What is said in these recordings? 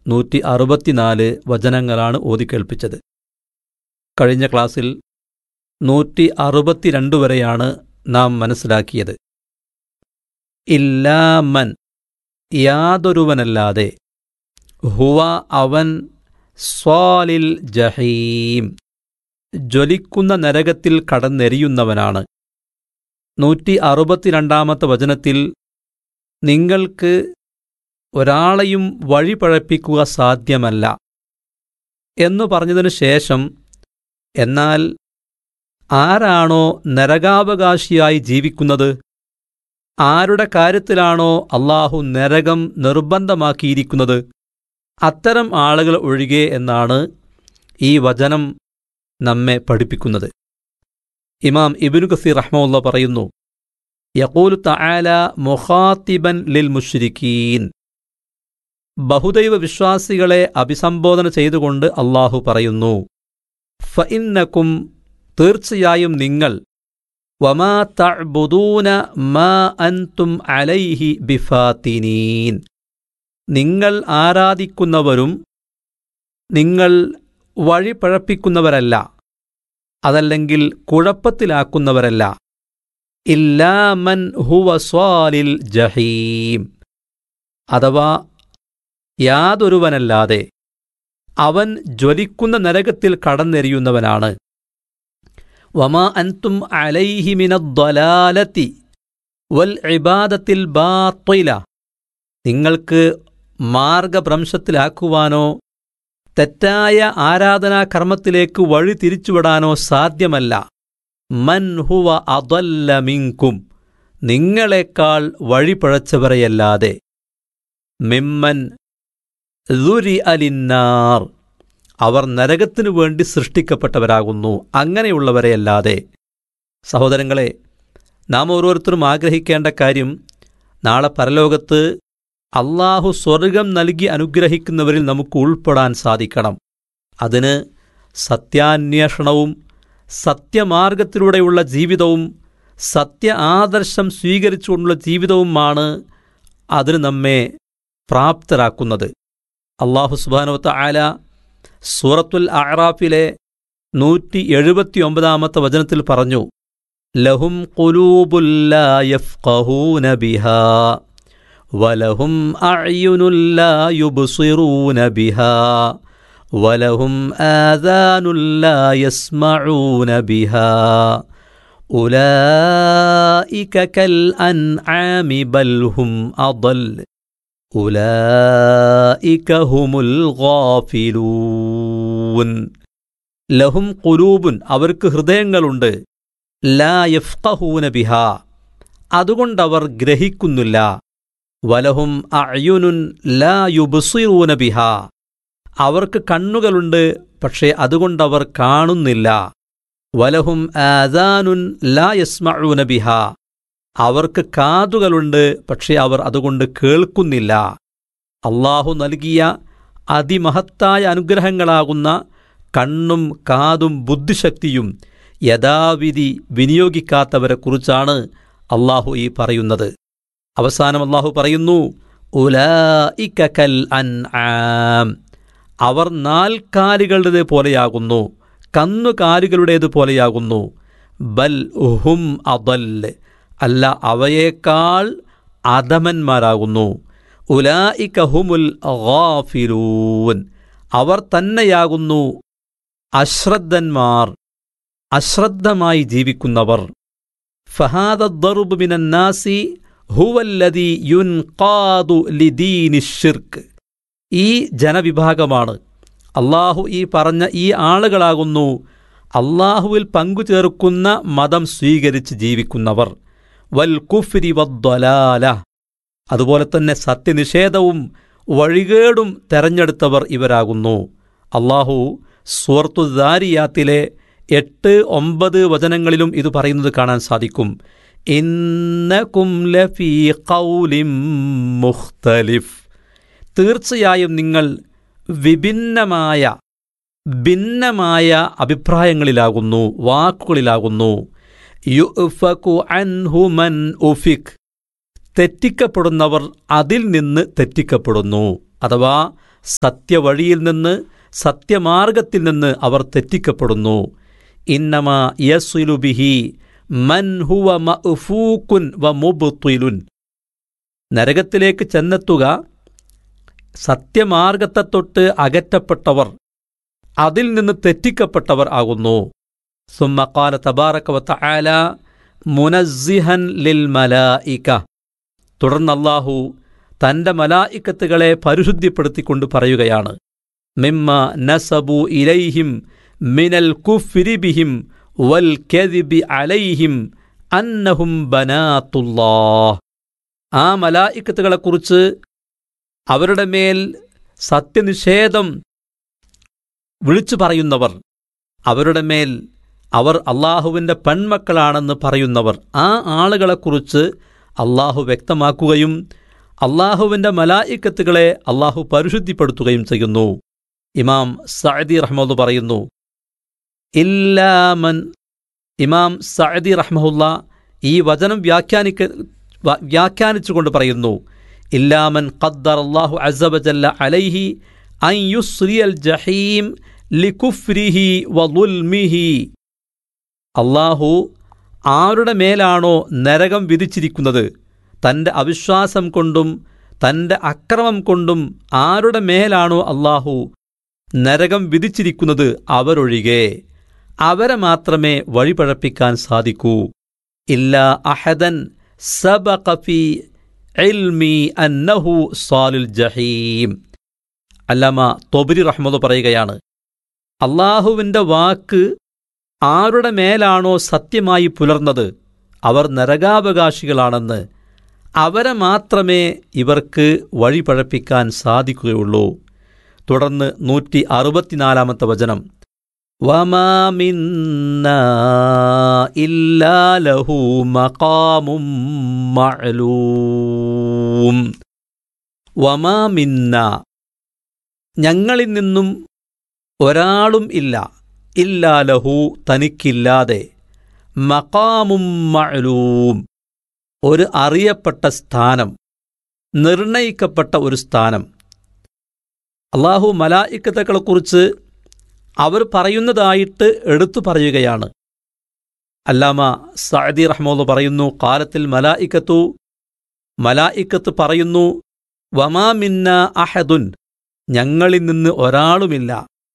നൂറ്റി അറുപത്തിനാല് വചനങ്ങളാണ് ഓതിക്കേൾപ്പിച്ചത് കഴിഞ്ഞ ക്ലാസ്സിൽ നൂറ്റി അറുപത്തിരണ്ട് വരെയാണ് നാം മനസ്സിലാക്കിയത് ഇല്ലാമൻ യാതൊരുവനല്ലാതെ ഹുവ അവൻ സ്വാലിൽ ജഹീം ജ്വലിക്കുന്ന നരകത്തിൽ കടന്നെരിയുന്നവനാണ് നൂറ്റി അറുപത്തിരണ്ടാമത്തെ വചനത്തിൽ നിങ്ങൾക്ക് ഒരാളെയും വഴിപഴപ്പിക്കുക സാധ്യമല്ല എന്നു പറഞ്ഞതിനു ശേഷം എന്നാൽ ആരാണോ നരകാവകാശിയായി ജീവിക്കുന്നത് ആരുടെ കാര്യത്തിലാണോ അള്ളാഹു നരകം നിർബന്ധമാക്കിയിരിക്കുന്നത് അത്തരം ആളുകൾ ഒഴികെ എന്നാണ് ഈ വചനം നമ്മെ പഠിപ്പിക്കുന്നത് ഇമാം ഇബിനു കസീർ റഹ്മുള്ള പറയുന്നു യഖൂലു തആല മുഖാത്തിബൻ ലിൽ മുഷ്രിക്കീൻ ബഹുദൈവ വിശ്വാസികളെ അഭിസംബോധന ചെയ്തുകൊണ്ട് അള്ളാഹു പറയുന്നു ഫഇന്നക്കും തീർച്ചയായും നിങ്ങൾ വമാ തഅ്ബുദൂന മാ അൻതും അലൈഹി ബിഫാത്തിനീൻ നിങ്ങൾ ആരാധിക്കുന്നവരും നിങ്ങൾ വഴിപഴപ്പിക്കുന്നവരല്ല അതല്ലെങ്കിൽ കുഴപ്പത്തിലാക്കുന്നവരല്ല ഇല്ലാമൻ ഹുവ സ്വാലിൽ ജഹീം അഥവാ യാതൊരുവനല്ലാതെ അവൻ ജ്വലിക്കുന്ന നരകത്തിൽ കടന്നെരിയുന്നവനാണ് വമാ അൻതും അലൈഹിമിനദ്വലാലത്തി വൽ ഇബാദത്തിൽ ബാത്വയില നിങ്ങൾക്ക് മാർഗഭ്രംശത്തിലാക്കുവാനോ തെറ്റായ ആരാധനാകർമ്മത്തിലേക്ക് വഴി തിരിച്ചുവിടാനോ സാധ്യമല്ല മൻ ഹുവ അദല്ല മിങ്കും നിങ്ങളെക്കാൾ വഴിപഴച്ചവരെയല്ലാതെ മിമ്മൻ ദുരി അലിന്നാർ അവർ നരകത്തിനു വേണ്ടി സൃഷ്ടിക്കപ്പെട്ടവരാകുന്നു അങ്ങനെയുള്ളവരെയല്ലാതെ സഹോദരങ്ങളെ നാം ഓരോരുത്തരും ആഗ്രഹിക്കേണ്ട കാര്യം നാളെ പരലോകത്ത് അള്ളാഹു സ്വർഗം നൽകി അനുഗ്രഹിക്കുന്നവരിൽ നമുക്ക് ഉൾപ്പെടാൻ സാധിക്കണം അതിന് സത്യാന്വേഷണവും സത്യമാർഗത്തിലൂടെയുള്ള ജീവിതവും സത്യ ആദർശം സ്വീകരിച്ചുകൊണ്ടുള്ള ജീവിതവുമാണ് അതിന് നമ്മെ പ്രാപ്തരാക്കുന്നത് അള്ളാഹു സുബാനവത്ത ആല സൂറത്തുൽ അറാഫിലെ നൂറ്റി എഴുപത്തിയൊമ്പതാമത്തെ വചനത്തിൽ പറഞ്ഞു ലഹും ഖുലൂബുല്ലായഫ്ഖഹൂന ബിഹാ വലഹും അഅ്യുനുല്ലായുബ്സിറൂന ബിഹാ വലഹും ആദാനുല്ലായസ്മഊന ബിഹാ ഉലൈക കൽ അൻആമി ബൽ ഹും അضل ഉലൈക ഹുമുൽ ഗാഫിലൂൻ ലഹും ഖുലൂബുൻ അവർക്ക് ഹൃദയങ്ങളുണ്ട് ലാ യഫ്ഖഹൂന ബിഹാ അതുകൊണ്ടവർ ഗ്രഹിക്കുന്നില്ല വലഹും അയുനുൻ ലാ യുബ്സിറൂന ബിഹാ അവർക്ക് കണ്ണുകളുണ്ട് പക്ഷേ അതുകൊണ്ടവർ കാണുന്നില്ല വലഹും ആദാനുൻ ലാ യസ്മഊന ബിഹാ അവർക്ക് കാതുകളുണ്ട് പക്ഷേ അവർ അതുകൊണ്ട് കേൾക്കുന്നില്ല അള്ളാഹു നൽകിയ അതിമഹത്തായ അനുഗ്രഹങ്ങളാകുന്ന കണ്ണും കാതും ബുദ്ധിശക്തിയും യഥാവിധി വിനിയോഗിക്കാത്തവരെക്കുറിച്ചാണ് അള്ളാഹു ഈ പറയുന്നത് അവസാനം അള്ളാഹു പറയുന്നു ഉലായിക കൽ അൻആം അവർ നാൽക്കാലികളുടേത് പോലെയാകുന്നു കന്നുകാലികളുടേത് പോലെയാകുന്നു ബൽ ഹും അദൽ അല്ല അവയേക്കാൾ അധമന്മാരാകുന്നു ഉലായിക ഹുമുൽ ഗാഫിലൂൻ അവർ തന്നെയാകുന്നു അശ്രദ്ധന്മാർ അശ്രദ്ധമായി ജീവിക്കുന്നവർ ഫഹാദദ്ദറുബ് മിനന്നാസി ഹുവല്ലദി യുൻഖാദു ലിദീനിഷിർക്ക് ഈ ജനവിഭാഗമാണ് അള്ളാഹു ഈ പറഞ്ഞ ഈ ആളുകളാകുന്നു അള്ളാഹുവിൽ പങ്കുചേർക്കുന്ന മതം സ്വീകരിച്ച് ജീവിക്കുന്നവർ വൽ കുഫ്രി വദ്വലാല അതുപോലെ തന്നെ സത്യനിഷേധവും വഴികേടും തെരഞ്ഞെടുത്തവർ ഇവരാകുന്നു അള്ളാഹു സുവർത്തുദാരിയാത്തിലെ എട്ട് ഒമ്പത് വചനങ്ങളിലും ഇത് പറയുന്നത് കാണാൻ സാധിക്കും ഇന്നകും ലഫീ ഖൗലിം മുഖ്തലിഫ് തീർച്ചയായും നിങ്ങൾ വിഭിന്നമായ ഭിന്നമായ അഭിപ്രായങ്ങളിലാകുന്നു വാക്കുകളിലാകുന്നു യുഫകു അൻഹു മൻ ഉഫിക് തെറ്റിക്കപ്പെടുന്നവർ അതിൽ നിന്ന് തെറ്റിക്കപ്പെടുന്നു അഥവാ സത്യവഴിയിൽ നിന്ന് സത്യമാർഗത്തിൽ നിന്ന് അവർ തെറ്റിക്കപ്പെടുന്നു ഇന്നമ യസുലുബിഹി മൻ ഹുവ മഅ്ഫൂക്കുൻ വ മുബ്തിലുൻ നരകത്തിലേക്ക് ചെന്നെത്തുക സത്യമാർഗത്തെ തൊട്ട് അകറ്റപ്പെട്ടവർ അതിൽ നിന്ന് തെറ്റിക്കപ്പെട്ടവർ ആകുന്നു സുമ്മക്കാല തബാറക്കവത്ത ആല മുനസിഹൻ ലിൽ മലായിക തുടർന്ന് അല്ലാഹു തന്റെ മലായിക്കത്തുകളെ പരിശുദ്ധിപ്പെടുത്തിക്കൊണ്ട് പറയുകയാണ് മിമ്മ നസബു ഇലൈഹിം മിനൽ കുഫ്രി ബിഹിം വൽ കെദിബി അലൈഹിം അന്നഹും ബനാത്തുല്ലാഹ് ആ മലായിക്കത്തുകളെക്കുറിച്ച് അവരുടെ മേൽ സത്യനിഷേധം വിളിച്ചു പറയുന്നവർ അവരുടെ മേൽ അവർ അള്ളാഹുവിൻ്റെ പെൺമക്കളാണെന്ന് പറയുന്നവർ ആ ആളുകളെക്കുറിച്ച് അള്ളാഹു വ്യക്തമാക്കുകയും അള്ളാഹുവിൻ്റെ മലായിക്കത്തുകളെ അള്ളാഹു പരിശുദ്ധിപ്പെടുത്തുകയും ചെയ്യുന്നു ഇമാം സഅദി റഹ്മദ് പറയുന്നു ഇല്ലാമൻ ഇമാം സഅദി റഹ്മുല്ല ഈ വചനം വ്യാഖ്യാനിക്ക വ- വ്യാഖ്യാനിച്ചുകൊണ്ട് പറയുന്നു ഇല്ലാമൻ ഖദ്ദർ അള്ളാഹു അസബജല്ല അലൈഹി അൻ യുസ്രിയൽ ജഹീം ലികുഫ്രിഹി വലുൽമിഹി അള്ളാഹു ആരുടെ മേലാണോ നരകം വിധിച്ചിരിക്കുന്നത് തൻ്റെ അവിശ്വാസം കൊണ്ടും തൻ്റെ അക്രമം കൊണ്ടും ആരുടെ മേലാണോ അള്ളാഹു നരകം വിധിച്ചിരിക്കുന്നത് അവരൊഴികെ അവരെ മാത്രമേ വഴിപഴപ്പിക്കാൻ സാധിക്കൂ ഇല്ല അഹദൻ സബഖ ഫീ ഇൽമി അന്നഹു സാലുൽ ജഹീം അല്ലാമ തൊബരി റഹ്മദ് പറയുകയാണ് അള്ളാഹുവിൻ്റെ വാക്ക് ആരുടെ മേലാണോ സത്യമായി പുലർന്നത് അവർ നരകാവകാശികളാണെന്ന് അവരെ മാത്രമേ ഇവർക്ക് വഴിപഴപ്പിക്കാൻ സാധിക്കുകയുള്ളൂ തുടർന്ന് നൂറ്റി അറുപത്തിനാലാമത്തെ വചനം വമാമിന്ന ഇല്ലാലഹു മഖാമും മഅലൂം വമാമിന്ന ഞങ്ങളിൽ നിന്നും ഒരാളും ഇല്ല ഇല്ലാലഹു തനിക്കില്ലാതെ മഖാമും മഅലൂം ഒരു അറിയപ്പെട്ട സ്ഥാനം നിർണയിക്കപ്പെട്ട ഒരു സ്ഥാനം അള്ളാഹു മലായിക്കത്തക്കളെക്കുറിച്ച് അവർ പറയുന്നതായിട്ട് എടുത്തു പറയുകയാണ് അല്ലാമ സഅദി റഹ്മോന്ന് പറയുന്നു കാലത്തിൽ മലായിക്കത്തു മലായിക്കത്ത് പറയുന്നു വമാമിന്ന അഹദുൻ ഞങ്ങളിൽ നിന്ന് ഒരാളുമില്ല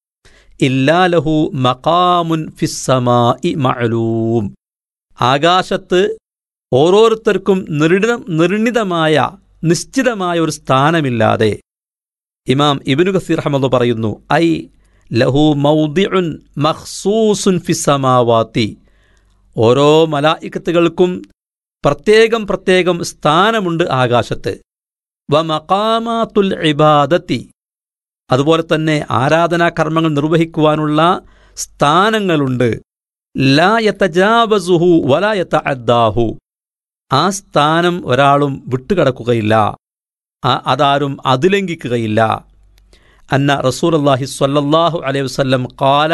ഇല്ലാലഹു മഖാമുൻ ഫിസ്സമാഇ മഅലൂം ആകാശത്ത് ഓരോരുത്തർക്കും നിർണിത നിർണിതമായ നിശ്ചിതമായ ഒരു സ്ഥാനമില്ലാതെ ഇമാം ഇബ്നു കസീർ അഹമ്മദ് പറയുന്നു ഐ ലഹു മൗദിഉൻ മഖ്സൂസുൻ ഫിസ്സമാവാത്തി ഓരോ മലായിക്കത്തുകൾക്കും പ്രത്യേകം പ്രത്യേകം സ്ഥാനമുണ്ട് ആകാശത്ത് വ മഖാമാത്തുൽ ഇബാദത്തി അതുപോലെ തന്നെ ആരാധനാ കർമ്മങ്ങൾ നിർവഹിക്കുവാനുള്ള സ്ഥാനങ്ങളുണ്ട് ലാ യതജാവസുഹു വലാ യതഅദ്ദാഹു ആ സ്ഥാനം ഒരാളും വിട്ടുകടക്കുകയില്ല ആ- അതാരും അതിലംഘിക്കുകയില്ല അന്ന റസൂലുള്ളാഹി സ്വല്ലല്ലാഹു അലൈഹി വസല്ലം ഖാല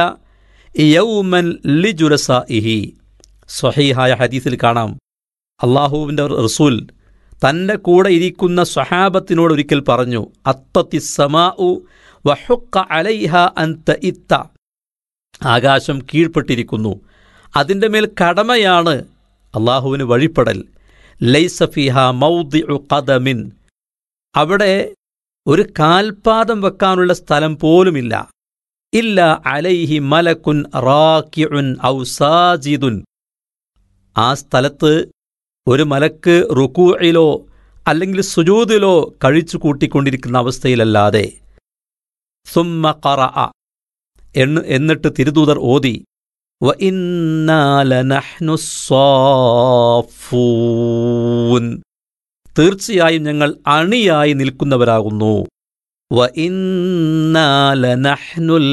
യൗമൻ ലിജുലസാഇഹി സ്വഹീഹായ ഹദീസിൽ കാണാം അള്ളാഹുവിൻ്റെ റസൂൽ തൻ്റെ കൂടെ ഇരിക്കുന്ന സ്വഹാബത്തിനോട് ഒരിക്കൽ പറഞ്ഞു അത്തത്തി സമാഉ വഹുക്ക അലൈഹ അന്ത ഇത്ത ആകാശം കീഴ്പ്പെട്ടിരിക്കുന്നു അതിൻ്റെ മേൽ കടമയാണ് അള്ളാഹുവിന് വഴിപ്പെടൽ ലൈസഫിഹ മൗദിഉ ഖദമിൻ അവിടെ ഒരു കാൽപാദം വെക്കാനുള്ള സ്ഥലം പോലുമില്ല ഇല്ല അലൈഹി മലക്കുൻ റാക്കിഉൻ ഔ സാജിദുൻ ആ സ്ഥലത്ത് ഒരു മലക്ക് റുക്കൂയിലോ അല്ലെങ്കിൽ സുജൂദിലോ കഴിച്ചു കൂട്ടിക്കൊണ്ടിരിക്കുന്ന അവസ്ഥയിലല്ലാതെ സുമ്മ ഖറ എന്ന് എന്നിട്ട് തിരുദൂതർ ഓതി വ ഇന്നാ ലനഹ്നു സ്സാഫൂൻ തീർച്ചയായും ഞങ്ങൾ അണിയായി നിൽക്കുന്നവരാകുന്നു വ ഇന്നാ ലനഹ്നുൽ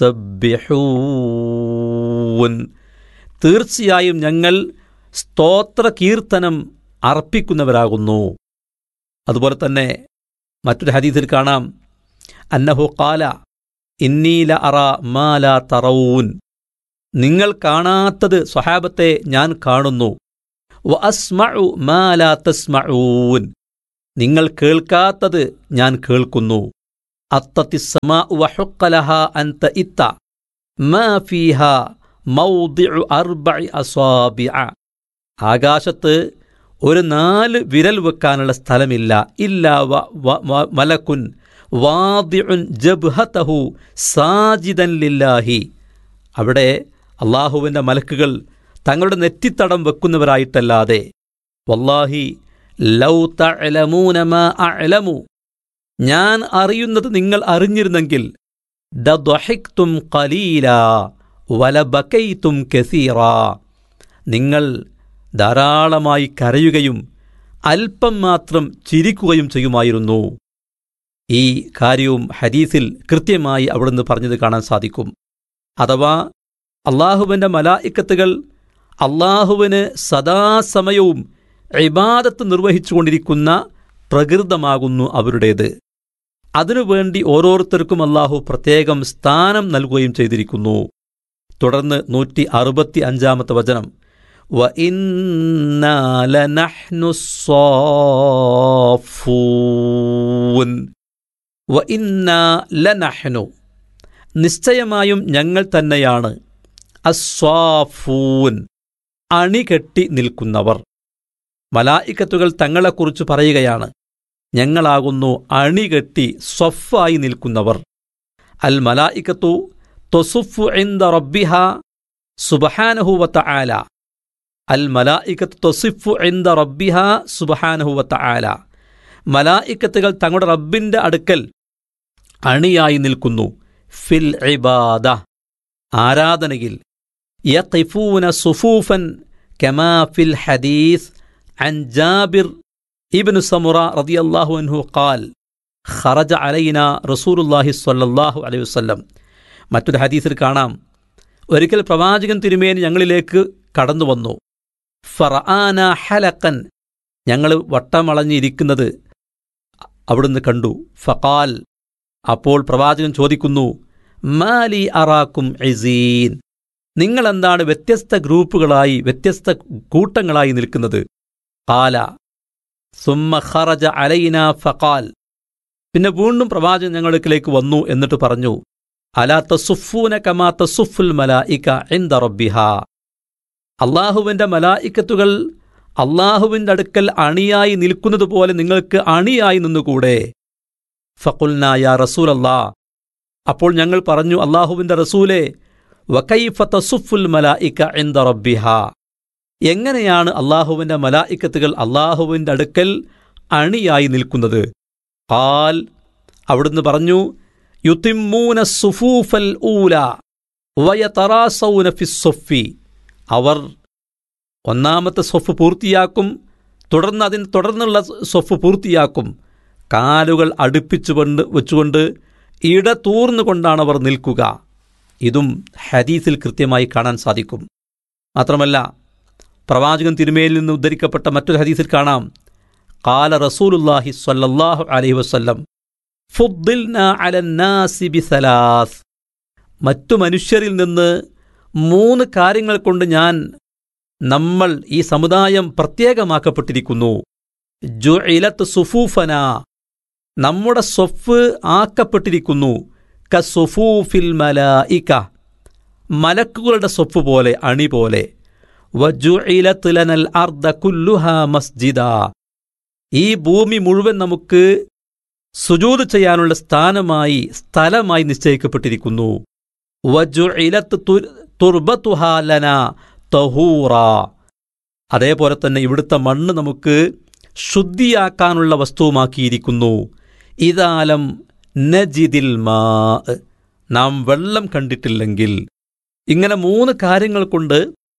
മുസബ്ബിഹൂൻ തീർച്ചയായും ഞങ്ങൾ സ്തോത്ര കീർത്തനം അർപ്പിക്കുന്നവരാകുന്നു അതുപോലെ തന്നെ മറ്റൊരു ഹദീസിൽ കാണാം അന്നഹു കാല ഇന്നീല അറ മാല തറവൂൻ നിങ്ങൾ കാണാത്തത് സ്വഹാബത്തെ ഞാൻ കാണുന്നു വ അസ്മഉ മാല തസ്മഊൻ നിങ്ങൾ കേൾക്കാത്തത് ഞാൻ കേൾക്കുന്നു അത്തത്തിസ്സമാ വഹുക്കലഹ അൻത ഇത്ത മാ ഫീഹ മൗദിഉ അർബഇ അസ്വാബിഅ ആകാശത്ത് ഒരു നാല് വിരൽ വെക്കാനുള്ള സ്ഥലമില്ല ഇല്ലാ വ വ- വ- മലക്കുൻ വാദിഉൻ ജബ്ഹതഹു സാജിദൻ ലില്ലാഹി അവിടെ അള്ളാഹുവിൻ്റെ മലക്കുകൾ തങ്ങളുടെ നെറ്റിത്തടം വെക്കുന്നവരായിട്ടല്ലാതെ വല്ലാഹി ലൗ തഅലമൂന മാ അഅലമു ഞാൻ അറിയുന്നത് നിങ്ങൾ അറിഞ്ഞിരുന്നെങ്കിൽ ദദ്വഹിക്തും ഖലീല വലബക്കൈത്തും കസീറ നിങ്ങൾ ധാരാളമായി കരയുകയും അല്പം മാത്രം ചിരിക്കുകയും ചെയ്യുമായിരുന്നു ഈ കാര്യവും ഹദീസിൽ കൃത്യമായി അവിടുന്ന് പറഞ്ഞത് കാണാൻ സാധിക്കും അഥവാ അള്ളാഹുവിൻ്റെ മലായിക്കത്തുകൾ അള്ളാഹുവിന് സദാസമയവും ഇബാദത്ത് നിർവഹിച്ചുകൊണ്ടിരിക്കുന്ന പ്രകൃതമാകുന്നു അവരുടേത് അതിനുവേണ്ടി ഓരോരുത്തർക്കും അള്ളാഹു പ്രത്യേകം സ്ഥാനം നൽകുകയും ചെയ്തിരിക്കുന്നു തുടർന്ന് നൂറ്റി അറുപത്തി അഞ്ചാമത്തെ വചനം وَإِنَّا لَنَحْنُ الصَّافُّونَ وَإِنَّا لَنَحْنُ നിശ്ചയമായും ഞങ്ങൾ തന്നെയാണ് അസ്വാഫൂൻ അണികെട്ടി നിൽക്കുന്നവർ മലായിക്കത്തുകൾ തങ്ങളെക്കുറിച്ച് പറയുകയാണ് ഞങ്ങളാകുന്നു അണികെട്ടി സ്വഫായി നിൽക്കുന്നവർ അൽ മലായിക്കത്തു തൊസുഫു എന്ത റബ്ബിഹ സുബഹാനഹുവത്ത ആല അൽ മലായിക്കത്ത് തൊസിഫു എന്ത റബ്ബിഹ സുബഹാനഹുവത്ത ആല മലായിക്കത്തുകൾ തങ്ങളുടെ റബ്ബിന്റെ അടുക്കൽ അണിയായി നിൽക്കുന്നു ഫിൽ ഇബാദ ആരാധനയിൽ യഖിഫൂന സുഫൂഫൻ കമാ ഫിൽ ഹദീസ് عن جابر ابن سمرة رضي الله عنه قال خرج علينا رسول الله صلى الله عليه وسلم മറ്റൊരു ഹദീസിൽ കാണാം ഒരിക്കൽ പ്രവാചകൻ തിരുമേനി ഞങ്ങളിലേക്ക് കടന്നു വന്നു ഫറആന ഹലക്കൻ ഞങ്ങൾ വട്ടമളഞ്ഞിരിക്കുന്നത് അവിടുന്ന് കണ്ടു ഫഖാൽ അപ്പോൾ പ്രവാചകൻ ചോദിക്കുന്നു മാലി അറാക്കും ഇസീൻ നിങ്ങളെന്താണ് വ്യത്യസ്ത ഗ്രൂപ്പുകളായി വ്യത്യസ്ത കൂട്ടങ്ങളായി നിൽക്കുന്നത് കാല സുമ്മ ഖറജ അലൈന ഫഖാൽ പിന്നെ വീണ്ടും പ്രവാചകൻ ഞങ്ങളിലേക്ക് വന്നു എന്നിട്ട് പറഞ്ഞു അലാ തസുഫൂന കമാ തസുഫുൽ മലായിക ഇന്ദ റബ്ബിഹ അള്ളാഹുവിൻ്റെ മലായിക്കത്തുകൾ അള്ളാഹുവിൻ്റെ അടുക്കൽ അണിയായി നിൽക്കുന്നത് പോലെ നിങ്ങൾക്ക് അണിയായി നിന്നുകൂടെ ഫഖുൽന യാ റസൂൽ അല്ലാ അപ്പോൾ ഞങ്ങൾ പറഞ്ഞു അള്ളാഹുവിൻ്റെ റസൂലെ വക്കൈഫ തസുഫുൽ മലായിക ഇന്ദ റബ്ബിഹ എങ്ങനെയാണ് അള്ളാഹുവിൻ്റെ മലായിക്കത്തുകൾ അള്ളാഹുവിൻ്റെ അടുക്കൽ അണിയായി നിൽക്കുന്നത് ഖാൽ അവിടുന്ന് പറഞ്ഞു യുത്തിമ്മൂന സുഫൂഫൽ ഊല വയതറാസൗന ഫിസ്സൊഫി അവർ ഒന്നാമത്തെ സൊഫ് പൂർത്തിയാക്കും തുടർന്ന് അതിന് തുടർന്നുള്ള സൊഫ് പൂർത്തിയാക്കും കാലുകൾ അടുപ്പിച്ചുകൊണ്ട് വെച്ചുകൊണ്ട് ഇടതൂർന്നുകൊണ്ടാണ് അവർ നിൽക്കുക ഇതും ഹദീസിൽ കൃത്യമായി കാണാൻ സാധിക്കും മാത്രമല്ല പ്രവാചകൻ തിരുമേലിൽ നിന്ന് ഉദ്ധരിക്കപ്പെട്ട മറ്റൊരു ഹദീസിൽ കാണാം കാല റസൂലുല്ലാഹി സ്വല്ലല്ലാഹു അലൈഹി വസല്ലം ഫുദ്ദിൽന അലന്നാസി ബിസലാസ് മറ്റു മനുഷ്യരിൽ നിന്ന് മൂന്ന് കാര്യങ്ങൾ കൊണ്ട് ഞാൻ നമ്മൾ ഈ സമുദായം പ്രത്യേകമാക്കപ്പെട്ടിരിക്കുന്നു ജുഇലത്ത് സുഫൂഫന നമ്മുടെ സ്വഫ് ആക്കപ്പെട്ടിരിക്കുന്നു ക സുഫൂഫിൽ മലായിക മലക്കുകളുടെ സ്വഫ് പോലെ അണി പോലെ വജുഇലത്ത് ലനൽ അർദ കുല്ലുഹ മസ്ജിദ ഈ ഭൂമി മുഴുവൻ നമുക്ക് സുജൂത് ചെയ്യാനുള്ള സ്ഥാനമായി സ്ഥലമായി നിശ്ചയിക്കപ്പെട്ടിരിക്കുന്നു വജുഇലത്ത് തുർബത്തുഹാ ലന തഹൂറ അതേപോലെ തന്നെ ഇവിടുത്തെ മണ്ണ് നമുക്ക് ശുദ്ധിയാക്കാനുള്ള വസ്തുവുമാക്കിയിരിക്കുന്നു ഇതാലം നജിദിൽ മാ നാം വെള്ളം കണ്ടിട്ടില്ലെങ്കിൽ ഇങ്ങനെ മൂന്ന് കാര്യങ്ങൾ കൊണ്ട്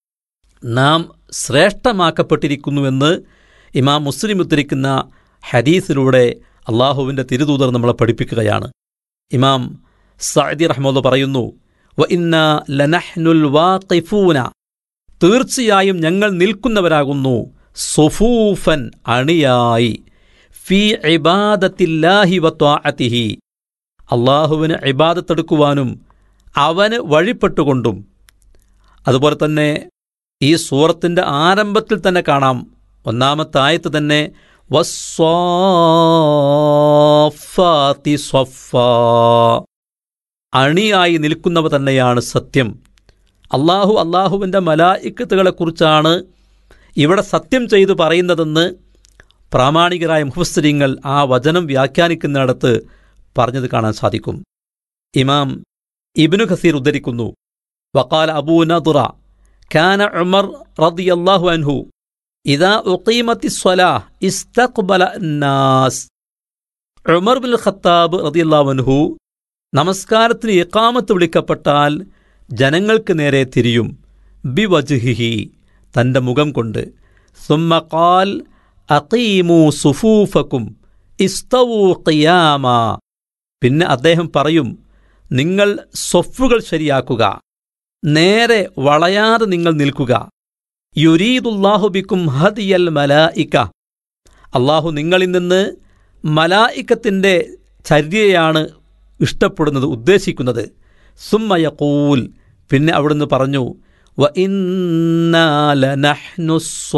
നാം ശ്രേഷ്ഠമാക്കപ്പെട്ടിരിക്കുന്നുവെന്ന് ഇമാം മുസ്ലിം ഉദ്ധരിക്കുന്ന ഹദീസിലൂടെ അള്ളാഹുവിൻ്റെ തിരുദൂതർ നമ്മളെ പഠിപ്പിക്കുകയാണ് ഇമാം സഅദി റഹ്മദ് പറയുന്നു വ ഇന്ന ലനഹ്നുൽ വാഖിഫൂന തീർച്ചയായും ഞങ്ങൾ നിൽക്കുന്നവരാകുന്നു സുഫൂഫൻ അണിയായി ഫി ഇബാദത്തില്ലാഹി വത്വാഅത്തിഹി അള്ളാഹുവിന് ഇബാദത്തെടുക്കുവാനും അവന് വഴിപ്പെട്ടുകൊണ്ടും അതുപോലെ തന്നെ ഈ സൂറത്തിൻ്റെ ആരംഭത്തിൽ തന്നെ കാണാം ഒന്നാമത്തെ ആയത്ത് തന്നെ വസ്വാഫാത്തി സ്വഫാ അണിയായി നിൽക്കുന്നവ തന്നെയാണ് സത്യം അള്ളാഹു അള്ളാഹുവിൻ്റെ മലായിക്കത്തുകളെക്കുറിച്ചാണ് ഇവിടെ സത്യം ചെയ്തു പറയുന്നതെന്ന് പ്രാമാണികരായ മുഹസ്സരിങ്ങൾ ആ വചനം വ്യാഖ്യാനിക്കുന്നിടത്ത് പറഞ്ഞത് കാണാൻ സാധിക്കും ഇമാം ഇബ്നു ഖസീർ ഉദ്ധരിക്കുന്നു വക്കാല അബൂ നദുറ കാന ഉമർ റളിയല്ലാഹു അൻഹു ഇദാ ഉഖീമത്തി സ്വലാഹ് ഇസ്തഖ്ബല നാസ് ഉമർ ബിൻ ഖത്താബ് റളിയല്ലാഹു അൻഹു നമസ്കാരത്തിന് ഇഖാമത്ത് വിളിക്കപ്പെട്ടാൽ ജനങ്ങൾക്ക് നേരെ തിരിയും ബി വജ്ഹിഹി തൻ്റെ മുഖം കൊണ്ട് സുമ്മ ഖാൽ അഖീമു സുഫൂഫക്കും ഇസ്തവൂ ഖിയാമ പിന്നെ അദ്ദേഹം പറയും നിങ്ങൾ സൊഫുകൾ ശരിയാക്കുക നേരെ വളയാതെ നിങ്ങൾ നിൽക്കുക യുരീദുല്ലാഹു ബിക്കും ഹദിയൽ മലായിക്ക അള്ളാഹു നിങ്ങളിൽ നിന്ന് മലായിക്കത്തിൻ്റെ ചര്യയാണ് ഇഷ്ടപ്പെടുന്നത് ഉദ്ദേശിക്കുന്നത് സുമ്മയക്കൂൽ പിന്നെ അവിടുന്ന് പറഞ്ഞു വ ഇന്നാല നഹ്നു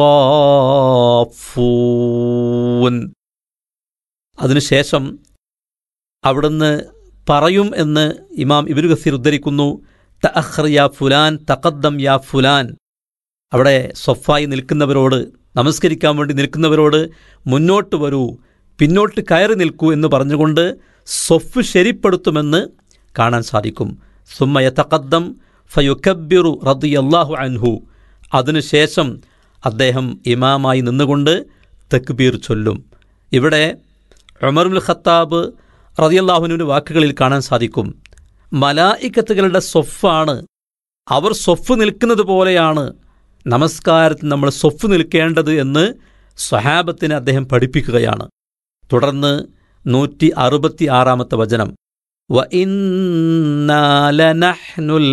സ്വാഫൂൻ അതിനുശേഷം അവിടുന്ന് പറയും എന്ന് ഇമാം ഇബിനു ഗസീർ ഉദ്ധരിക്കുന്നു തഅഖർ യാ ഫുലാൻ തഖദ്ദം യാ ഫുലാൻ അവിടെ സ്വഫായി നിൽക്കുന്നവരോട് നമസ്കരിക്കാൻ വേണ്ടി നിൽക്കുന്നവരോട് മുന്നോട്ട് വരൂ പിന്നോട്ട് കയറി നിൽക്കൂ എന്ന് പറഞ്ഞുകൊണ്ട് സ്വഫ് ശരിപ്പെടുത്തുമെന്ന് കാണാൻ സാധിക്കും സുമ്മയ തഖദ്ദം ഫയുക്കബിറു റദിയല്ലാഹു അൻഹു അതിനുശേഷം അദ്ദേഹം ഇമാമായി നിന്നുകൊണ്ട് തക്ബീർ ചൊല്ലും ഇവിടെ ഉമറുൽ ഖത്താബ് റതിയല്ലാഹുവിൻ്റെ വാക്കുകളിൽ കാണാൻ സാധിക്കും മലായിക്കത്തുകളുടെ സ്വഫാണ് അവർ സ്വഫ് നിൽക്കുന്നത് പോലെയാണ് നമസ്കാരത്തിൽ നമ്മൾ സ്വഫ് നിൽക്കേണ്ടത് എന്ന് സ്വഹാബത്തിന് അദ്ദേഹം പഠിപ്പിക്കുകയാണ് തുടർന്ന് നൂറ്റി അറുപത്തി ആറാമത്തെ വചനം വ ഇന്നാലനഹ്നുൽ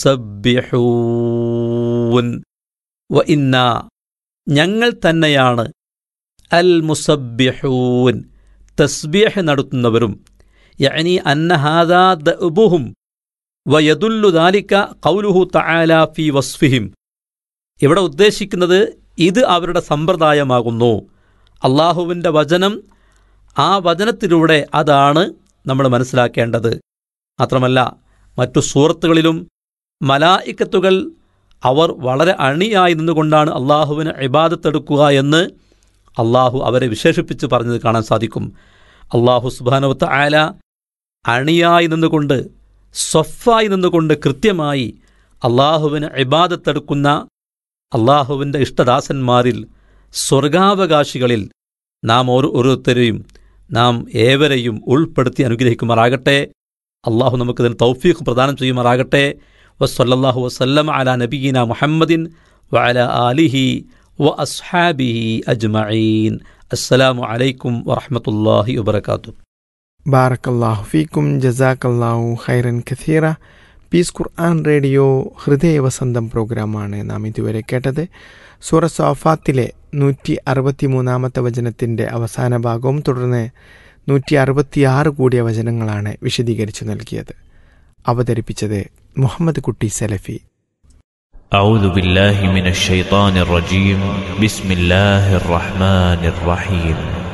മുസബ്ബിഹൂൻ വ ഇന്ന ഞങ്ങൾ തന്നെയാണ് അൽ മുസബ്ബിഹൂൻ തസ്ബീഹ് നടത്തുന്നവരും യഅനി അന്ന ഹാദാ ദഅബുഹും വയദുല്ലു ദാലിക ഖൗലുഹു തആല ഫി വസ്ഫിഹിം ഇവിടെ ഉദ്ദേശിക്കുന്നത് ഇത് അവരുടെ സമ്പ്രദായമാകുന്നു അള്ളാഹുവിൻ്റെ വചനം ആ വചനത്തിലൂടെ അതാണ് നമ്മൾ മനസ്സിലാക്കേണ്ടത് മാത്രമല്ല മറ്റു സൂറത്തുകളിലും മലായിക്കത്തുകൾ അവർ വളരെ അണിയായി നിന്നുകൊണ്ടാണ് അള്ളാഹുവിന് ഇബാദത്തെടുക്കുക എന്ന് അള്ളാഹു അവരെ വിശേഷിപ്പിച്ച് പറഞ്ഞത് കാണാൻ സാധിക്കും അള്ളാഹു സുബാനവത്ത് ആല അണിയായി നിന്നുകൊണ്ട് സ്വഫായി നിന്നുകൊണ്ട് കൃത്യമായി അള്ളാഹുവിന് ഇബാദത്തെടുക്കുന്ന അള്ളാഹുവിൻ്റെ ഇഷ്ടദാസന്മാരിൽ സ്വർഗാവകാശികളിൽ നാം ഓരോ ഓരോരുത്തരെയും നാം ഏവരെയും ഉൾപ്പെടുത്തി അനുഗ്രഹിക്കുമാറാകട്ടെ അള്ളാഹു നമുക്കതിന് തൗഫീഖ് പ്രദാനം ചെയ്യുമാറാകട്ടെ വസ്വല്ലാഹു വസ്ല്ലം അല നബീന മുഹമ്മദിൻ വഅല ആലിഹി വ അസ്ഹാബിഹി അജ്മഈൻ അസ്സലാമു അലൈക്കും വറഹ്മത്തുള്ളാഹി വബറകാതുഹു ബാറക്കല്ലാഹു ഫീക്കും ജസാക്കല്ലാഹു ഖൈറൻ കഥീറ പീസ് ഖുർആൻ റേഡിയോ ഹൃദയവസന്തം പ്രോഗ്രാമാണ് നാം ഇതുവരെ കേട്ടത് സൂറ സോഫാത്തിലെ നൂറ്റി അറുപത്തി മൂന്നാമത്തെ വചനത്തിൻ്റെ അവസാന ഭാഗവും തുടർന്ന് നൂറ്റി അറുപത്തിയാറ് കൂടിയ വചനങ്ങളാണ് വിശദീകരിച്ചു നൽകിയത് അവതരിപ്പിച്ചത് മുഹമ്മദ് കുട്ടി സലഫി أعوذ بالله من الشيطان الرجيم بسم الله الرحمن الرحيم